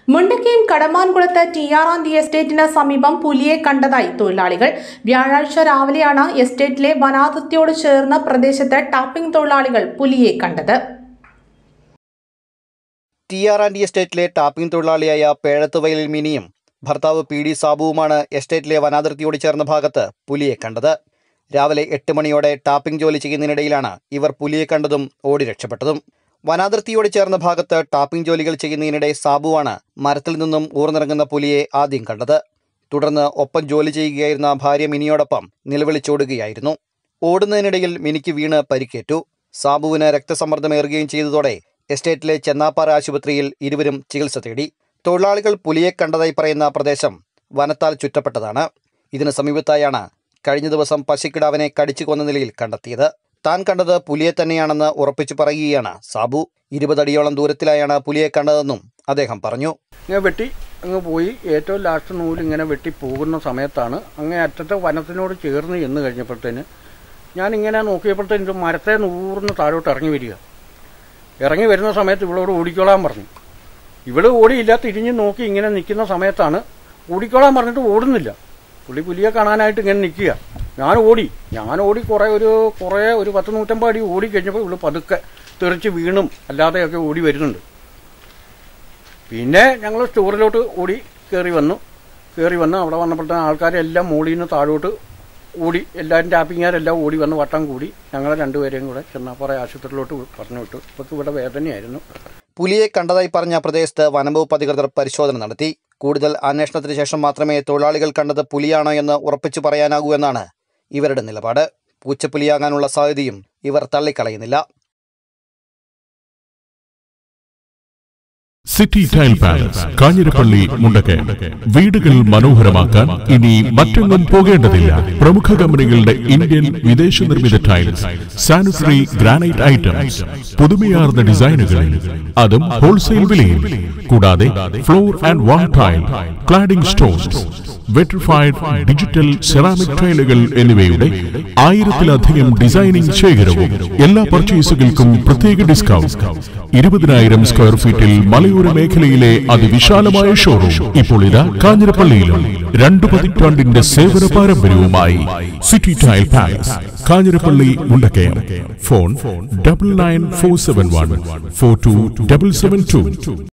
മുണ്ടക്കയം കടമാൻകുളത്ത് ടിയാറാന്തി എസ്റ്റേറ്റിന് സമീപം പുലിയെ കണ്ടതായി തൊഴിലാളികൾ വ്യാഴാഴ്ച രാവിലെയാണ് എസ്റ്റേറ്റിലെ വനാതിർത്തിയോട് ചേർന്ന പ്രദേശത്ത് ടാപ്പിംഗ് തൊഴിലാളികൾ പുലിയെ കണ്ടത് ടി ആർ ആൻഡ് എസ്റ്റേറ്റിലെ ടാപ്പിംഗ് തൊഴിലാളിയായ പേഴത്തുവയലിൽ മിനിയും ഭർത്താവ് പി ഡി സാബുവുമാണ് എസ്റ്റേറ്റിലെ വനാതിർത്തിയോട് ചേർന്ന ഭാഗത്ത് പുലിയെ കണ്ടത് രാവിലെ എട്ട് മണിയോടെ ടാപ്പിംഗ് ജോലി ചെയ്യുന്നതിനിടയിലാണ് ഇവർ പുലിയെ കണ്ടതും ഓടി രക്ഷപ്പെട്ടതും വനാതിർത്തിയോട് ചേർന്ന ഭാഗത്ത് ടാപ്പിംഗ് ജോലികൾ ചെയ്യുന്നതിനിടെ സാബുവാണ് മരത്തിൽ നിന്നും ഊർന്നിറങ്ങുന്ന പുലിയെ ആദ്യം കണ്ടത് തുടർന്ന് ഒപ്പം ജോലി ചെയ്യുകയായിരുന്ന ഭാര്യ മിനിയോടൊപ്പം നിലവിളിച്ചോടുകയായിരുന്നു ഓടുന്നതിനിടയിൽ മിനിക്ക് വീണ് പരിക്കേറ്റു സാബുവിന് രക്തസമ്മർദ്ദമേറുകയും ചെയ്തതോടെ എസ്റ്റേറ്റിലെ ചെന്നാപ്പാറ ആശുപത്രിയിൽ ഇരുവരും ചികിത്സ തേടി തൊഴിലാളികൾ പുലിയെ കണ്ടതായി പറയുന്ന പ്രദേശം വനത്താൽ ചുറ്റപ്പെട്ടതാണ് ഇതിന് സമീപത്തായാണ് കഴിഞ്ഞ ദിവസം പശുക്കിടാവിനെ കടിച്ചു കൊന്ന നിലയിൽ കണ്ടെത്തിയത് താൻ കണ്ടത് പുലിയെ തന്നെയാണെന്ന് ഉറപ്പിച്ചു പറയുകയാണ് സാബു ഇരുപതടിയോളം ദൂരത്തിലായാണ് പുലിയെ കണ്ടതെന്നും അദ്ദേഹം പറഞ്ഞു ഇങ്ങനെ വെട്ടി അങ്ങ് പോയി ഏറ്റവും ലാസ്റ്റ് നൂല് ഇങ്ങനെ വെട്ടി പോകുന്ന സമയത്താണ് അങ്ങേ അറ്റത്തെ വനത്തിനോട് ചേർന്ന് ചെന്ന് കഴിഞ്ഞപ്പോഴത്തേന് ഞാൻ ഇങ്ങനെ നോക്കിയപ്പോഴത്തേന് മരത്തെ നൂറിന് താഴോട്ട് ഇറങ്ങി വരിക ഇറങ്ങി വരുന്ന സമയത്ത് ഇവളോട് ഓടിക്കോളാൻ പറഞ്ഞു ഇവള് ഓടിയില്ല തിരിഞ്ഞ് നോക്കി ഇങ്ങനെ നിൽക്കുന്ന സമയത്താണ് ഓടിക്കോളാൻ പറഞ്ഞിട്ട് ഓടുന്നില്ല പുള്ളി പുലിയെ കാണാനായിട്ട് ഇങ്ങനെ നിൽക്കുക ഞാൻ ഓടി ഞാൻ ഓടി കുറേ ഒരു കുറേ ഒരു പത്ത് നൂറ്റമ്പത് അടി ഓടി കഴിഞ്ഞപ്പോൾ ഇവള് പതുക്കെ തെറിച്ച് വീണും അല്ലാതെയൊക്കെ ഓടി വരുന്നുണ്ട് പിന്നെ ഞങ്ങൾ സ്റ്റോറിലോട്ട് ഓടി കയറി വന്നു കയറി വന്ന് അവിടെ വന്നപ്പോഴത്തേന് ആൾക്കാരെല്ലാം മുകളിൽ നിന്ന് താഴോട്ട് ഓടി എല്ലാവരും ടാപ്പിങ്ങാരെല്ലാം ഓടി വന്ന് വട്ടം കൂടി ഞങ്ങളെ രണ്ടുപേരെയും കൂടെ ചെന്നാപ്പാറ ആശുപത്രിയിലോട്ട് പറഞ്ഞു വിട്ടു ഇവർക്ക് ഇവിടെ വേദനയായിരുന്നു പുലിയെ കണ്ടതായി പറഞ്ഞ പ്രദേശത്ത് വനംവകുപ്പ് അധികൃതർ പരിശോധന നടത്തി കൂടുതൽ അന്വേഷണത്തിന് ശേഷം മാത്രമേ തൊഴിലാളികൾ കണ്ടത് പുലിയാണോ എന്ന് ഉറപ്പിച്ചു പറയാനാകൂ എന്നാണ് ഇവരുടെ നിലപാട് പൂച്ചപ്പുലിയാകാനുള്ള സാധ്യതയും ഇവർ തള്ളിക്കളയുന്നില്ല City Tile Palace Kanjirappally Mundakkayam വീടുകൾ മനോഹരമാക്കാൻ ഇനി മറ്റൊന്നും പോകേണ്ടതില്ല പ്രമുഖ കമ്പനികളുടെ ഇന്ത്യൻ വിദേശ നിർമ്മിത ടൈൽസ് സാനിറ്ററി ഗ്രാനൈറ്റ് ഐറ്റംസ് പുതുമയാർന്ന ഡിസൈനുകളിൽ അതും ഹോൾസെയിൽ വിലയിൽ കൂടാതെ floor and wall tile cladding stones vitrified digital ceramic ടൈലുകൾ എന്നിവയുടെ ആയിരത്തിലധികം ഡിസൈനിങ് ശേഖരവും എല്ലാ പർച്ചേസുകൾക്കും പ്രത്യേക ഡിസ്കൗണ്ട് ഇരുപതിനായിരം സ്ക്വയർ ഫീറ്റിൽ മലയോര മേഖലയിലെ അതിവിശാലമായ ഷോറൂം ഇപ്പോൾ ഇതാ കാഞ്ഞിരപ്പള്ളിയിലും രണ്ടു പതിറ്റാണ്ടിന്റെ സേവന പാരമ്പര്യവുമായി City Tile Palace Kanjirappally Mundakkayam phone double nine four seven one four two double seven to